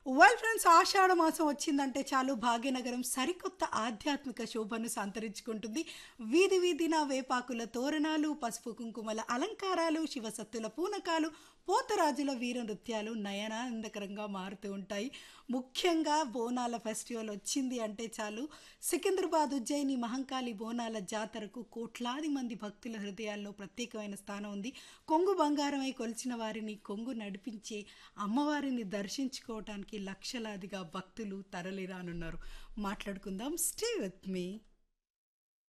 well friends ఆషాఢ మాసం వచ్చిందంటే చాలు భాగ్యనగరం సరికొత్త ఆధ్యాత్మిక శోభను సంతరించుకుంటుంది వీధి వీధిన వేపాకుల తోరణాలు పసుపు కుంకుమల అలంకారాలు శివసత్తుల పూనకాలు పోతరాజుల వీర నృత్యాలు నయనానందకరంగా మారుతూ ఉంటాయి ముఖ్యంగా బోనాల ఫెస్టివల్ వచ్చింది అంటే చాలు సికింద్రాబాద్ ఉజ్జయిని మహంకాళి బోనాల జాతరకు కోట్లాది మంది భక్తుల హృదయాల్లో ప్రత్యేకమైన స్థానం ఉంది కొంగు బంగారమై కొలిచిన వారిని కొంగు నడిపించే అమ్మవారిని దర్శించుకోవటానికి లక్షలాదిగా భక్తులు తరలిరానున్నారు మాట్లాడుకుందాం స్టే విత్ మీ